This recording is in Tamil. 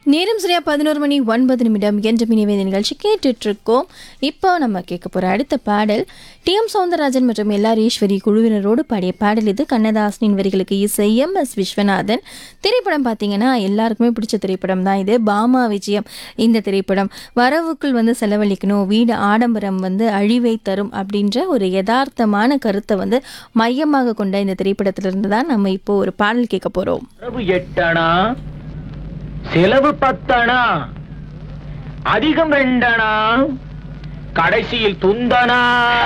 நேரம் சரியா பதினோரு மணி ஒன்பது நிமிடம் என்ற மினிவேத நிகழ்ச்சி கேட்டுட்டு இருக்கோம் இப்போ நம்ம கேட்க போற அடுத்த பாடல் டி எம் சௌந்தரராஜன் மற்றும் எல்ஆர் ஈஸ்வரி குழுவினரோடு பாடிய பாடல் இது கண்ணதாசனின் வரிகளுக்கு இசை எம் எஸ் விஸ்வநாதன் திரைப்படம் பார்த்தீங்கன்னா எல்லாருக்குமே பிடிச்ச திரைப்படம் தான் இது பாமா விஜயம் இந்த திரைப்படம் வரவுக்குள் வந்து செலவழிக்கணும் வீடு ஆடம்பரம் வந்து அழிவை தரும் அப்படின்ற ஒரு யதார்த்தமான கருத்தை வந்து மையமாக கொண்ட இந்த திரைப்படத்திலிருந்து தான் நம்ம இப்போ ஒரு பாடல் கேட்க போறோம் வரவு எட்டணா செலவு பத்தணா அதிகம் ரெண்டணா கடைசியில் துந்தனா